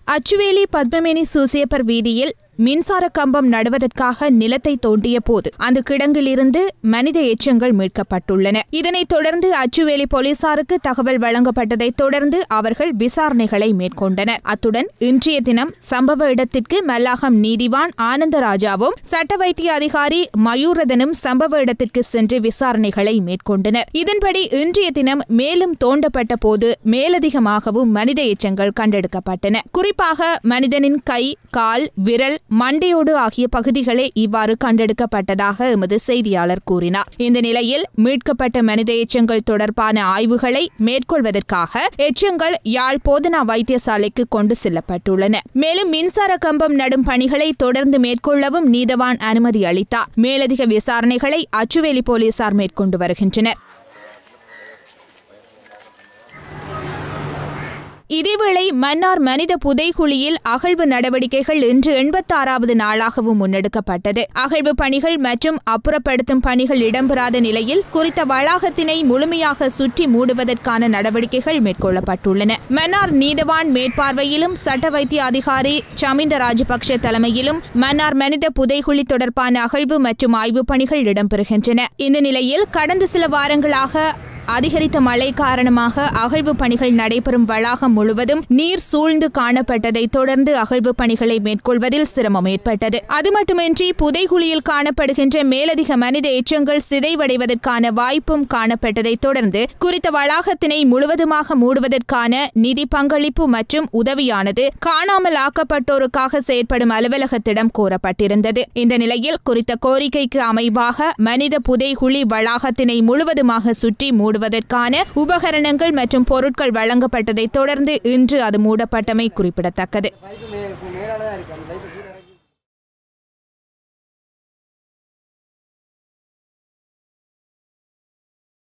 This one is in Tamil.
அச்சுவேலி பத்மமேனி சூசியப்பர் வீதியில் மின்சார கம்பம் நடுவதற்காக நிலத்தை தோண்டிய போது அந்த கிடங்கிலிருந்து மனித எச்சங்கள் மீட்கப்பட்டுள்ளன இதனைத் தொடர்ந்து அச்சுவேலி போலீசாருக்கு தகவல் வழங்கப்பட்டதைத் தொடர்ந்து அவர்கள் விசாரணைகளை மேற்கொண்டனர் அத்துடன் இன்றைய தினம் சம்பவ இடத்திற்கு மல்லாகம் நீதிவான் ஆனந்தராஜாவும் சட்ட வைத்திய அதிகாரி மயூரதனும் சம்பவ இடத்திற்கு சென்று விசாரணைகளை மேற்கொண்டனர் இதன்படி இன்றைய தினம் மேலும் தோண்டப்பட்ட போது மேலதிகமாகவும் மனித எச்சங்கள் கண்டெடுக்கப்பட்டன குறிப்பாக மனிதனின் கை கால் விரல் மண்டையோடு ஆகிய பகுதிகளே இவ்வாறு கண்டெடுக்கப்பட்டதாக எமது செய்தியாளர் கூறினார் இந்த நிலையில் மீட்கப்பட்ட மனித எச்சங்கள் தொடர்பான ஆய்வுகளை மேற்கொள்வதற்காக எச்சங்கள் யாழ் போதனா வைத்தியசாலைக்கு கொண்டு செல்லப்பட்டுள்ளன மேலும் மின்சார கம்பம் நடும் பணிகளை தொடர்ந்து மேற்கொள்ளவும் நீதவான் அனுமதி அளித்தார் மேலதிக விசாரணைகளை அச்சுவேலி போலீசார் மேற்கொண்டு வருகின்றனர் இதேவேளை மன்னார் மனித புதைகுழியில் அகழ்வு நடவடிக்கைகள் இன்று எண்பத்தாறாவது நாளாகவும் முன்னெடுக்கப்பட்டது அகழ்வு பணிகள் மற்றும் அப்புறப்படுத்தும் பணிகள் இடம்பெறாத நிலையில் குறித்த வளாகத்தினை முழுமையாக சுற்றி மூடுவதற்கான நடவடிக்கைகள் மேற்கொள்ளப்பட்டுள்ளன மன்னார் நீதவான் மேற்பார்வையிலும் சட்ட வைத்திய அதிகாரி சமிந்த ராஜபக்ஷ தலைமையிலும் மன்னார் மனித புதைகுழி தொடர்பான அகழ்வு மற்றும் ஆய்வுப் பணிகள் இடம்பெறுகின்றன இந்த நிலையில் கடந்த சில வாரங்களாக அதிகரித்த மழை காரணமாக அகழ்வு பணிகள் நடைபெறும் வளாகம் முழுவதும் நீர் சூழ்ந்து காணப்பட்டதை தொடர்ந்து அகழ்வு பணிகளை மேற்கொள்வதில் சிரமம் ஏற்பட்டது அது மட்டுமின்றி புதைகுழியில் காணப்படுகின்ற மேலதிக மனித எச்சங்கள் சிதைவடைவதற்கான வாய்ப்பும் காணப்பட்டதை தொடர்ந்து குறித்த வளாகத்தினை முழுவதுமாக மூடுவதற்கான நிதி பங்களிப்பு மற்றும் உதவியானது காணாமல் ஆக்கப்பட்டோருக்காக செயற்படும் அலுவலகத்திடம் கோரப்பட்டிருந்தது இந்த நிலையில் குறித்த கோரிக்கைக்கு அமைவாக மனித புதைகுழி வளாகத்தினை முழுவதுமாக சுற்றி மூடுவதற்கான உபகரணங்கள் மற்றும் பொருட்கள் வழங்கப்பட்டதைத் தொடர்ந்து இன்று அது மூடப்பட்டமை குறிப்பிடத்தக்கது பைப்பு மே மேலால தான் இருக்கு அந்த பைப்பு கீழே இறக்கி